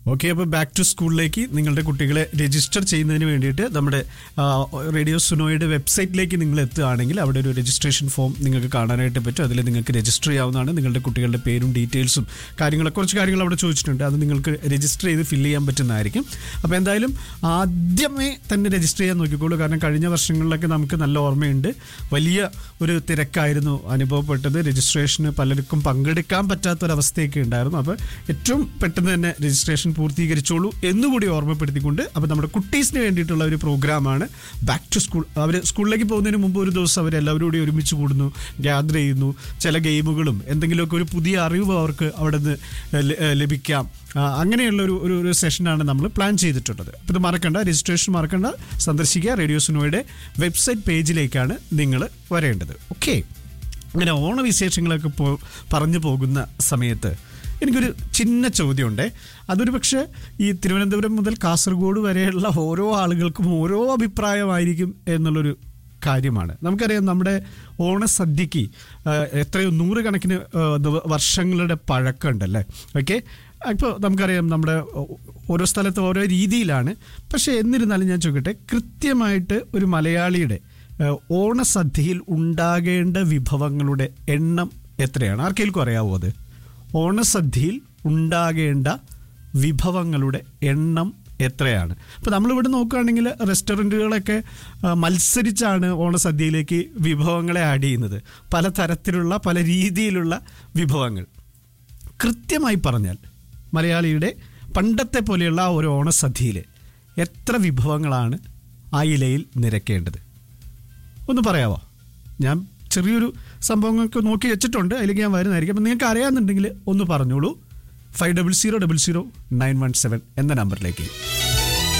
okay അപ്പോൾ back to സ്കൂളിലേക്ക് നിങ്ങളുടെ കുട്ടികളെ രജിസ്റ്റർ ചെയ്യുന്നതിന് വേണ്ടിയിട്ട് നമ്മുടെ ആ, റേഡിയോ സുനോയുടെ വെബ്സൈറ്റിലേക്ക് നിങ്ങൾ എത്തുകയാണെങ്കിൽ അവിടെ ഒരു രജിസ്ട്രേഷൻ ഫോം നിങ്ങൾക്ക് കാണാനായിട്ട് പറ്റും അതിൽ നിങ്ങൾക്ക് രജിസ്റ്റർ ചെയ്യാവുന്നതാണ് നിങ്ങളുടെ കുട്ടികളുടെ പേരും ഡീറ്റെയിൽസും കാര്യങ്ങളൊക്കെ കുറച്ച് കാര്യങ്ങൾ അവിടെ ചോദിച്ചിട്ടുണ്ട് അത് നിങ്ങൾക്ക് രജിസ്റ്റർ ചെയ്ത് ഫില്ല് ചെയ്യാൻ പറ്റുന്നതായിരിക്കും അപ്പോൾ എന്തായാലും ആദ്യമേ തന്നെ രജിസ്റ്റർ ചെയ്യാൻ നോക്കിക്കോളൂ കാരണം കഴിഞ്ഞ വർഷങ്ങളിലൊക്കെ നമുക്ക് നല്ല ഓർമ്മയുണ്ട് വലിയ ഒരു തിരക്കായിരുന്നു അനുഭവപ്പെട്ടത് രജിസ്ട്രേഷന് പലർക്കും പങ്കെടുക്കാൻ പറ്റാത്തൊരവസ്ഥയൊക്കെ ഉണ്ടായിരുന്നു അപ്പോൾ ഏറ്റവും പെട്ടെന്ന് തന്നെ രജിസ്ട്രേഷൻ പൂർത്തീകരിച്ചോളൂ എന്നുകൂടി ഓർമ്മപ്പെടുത്തിക്കൊണ്ട് അപ്പോൾ നമ്മുടെ കുട്ടീസിന് വേണ്ടിയിട്ടുള്ള ഒരു പ്രോഗ്രാമാണ് ബാക്ക് ടു സ്കൂൾ അവർ സ്കൂളിലേക്ക് പോകുന്നതിന് മുമ്പ് ഒരു ദിവസം അവരെല്ലാവരും കൂടി ഒരുമിച്ച് കൂടുന്നു ഗ്യാദർ ചെയ്യുന്നു ചില ഗെയിമുകളും എന്തെങ്കിലുമൊക്കെ ഒരു പുതിയ അറിവ് അവർക്ക് അവിടെ നിന്ന് ല- ഏ, ലഭിക്കാം ആ, അങ്ങനെയുള്ള ഒരു ഒരു ഒരു സെഷനാണ് നമ്മൾ പ്ലാൻ ചെയ്തിട്ടുള്ളത് അപ്പോൾ ഇത് മറക്കണ്ട രജിസ്ട്രേഷൻ മറക്കണ്ട സന്ദർശിക്കുക റേഡിയോ സുനോയുടെ വെബ്സൈറ്റ് പേജിലേക്കാണ് നിങ്ങൾ വരേണ്ടത് ഓക്കെ അങ്ങനെ ഓണവിശേഷങ്ങളൊക്കെ പോ പറഞ്ഞു പോകുന്ന സമയത്ത് എനിക്കൊരു ചിന്ന ചോദ്യമുണ്ടേ അതൊരു പക്ഷേ ഈ തിരുവനന്തപുരം മുതൽ കാസർഗോഡ് വരെയുള്ള ഓരോ ആളുകൾക്കും ഓരോ അഭിപ്രായമായിരിക്കും എന്നുള്ളൊരു കാര്യമാണ് നമുക്കറിയാം നമ്മുടെ ഓണസദ്യക്ക് ആ, എത്രയോ നൂറുകണക്കിന് ആ, ദിവ- വർഷങ്ങളുടെ പഴക്കമുണ്ടല്ലേ ഓക്കെ ഇപ്പോൾ നമുക്കറിയാം നമ്മുടെ ഓ- ഓരോ സ്ഥലത്ത് ഓരോ രീതിയിലാണ് പക്ഷേ എന്നിരുന്നാലും ഞാൻ ചോദിക്കട്ടെ കൃത്യമായിട്ട് ഒരു മലയാളിയുടെ ആ, ഓണസദ്യയിൽ ഉണ്ടാകേണ്ട വിഭവങ്ങളുടെ എണ്ണം എത്രയാണ് ആർക്കെങ്കിലും അറിയാവോ അത് ഓണസദ്യയിൽ ഉണ്ടാകേണ്ട വിഭവങ്ങളുടെ എണ്ണം എത്രയാണ് ഇപ്പോൾ നമ്മളിവിടെ നോക്കുകയാണെങ്കിൽ റെസ്റ്റോറൻറ്റുകളൊക്കെ ആ, മത്സരിച്ചാണ് ഓണസദ്യയിലേക്ക് വിഭവങ്ങളെ ആഡ് ചെയ്യുന്നത് പല തരത്തിലുള്ള പല രീതിയിലുള്ള വിഭവങ്ങൾ കൃത്യമായി പറഞ്ഞാൽ മലയാളിയുടെ പണ്ടത്തെ പോലെയുള്ള ആ ഒരു ഓണസദ്യയിൽ എത്ര വിഭവങ്ങളാണ് ആ ഇലയിൽ നിരക്കേണ്ടത് ഒന്ന് പറയാവോ ഞാൻ ചെറിയൊരു സംഭവങ്ങൾക്ക് നോക്കി വെച്ചിട്ടുണ്ട് അതിലേക്ക് ഞാൻ വരുന്നതായിരിക്കും അപ്പം നിങ്ങൾക്ക് അറിയാമെന്നുണ്ടെങ്കിൽ ഒന്ന് പറഞ്ഞോളൂ five double zero double zero nine one seven എന്ന നമ്പറിലേക്ക്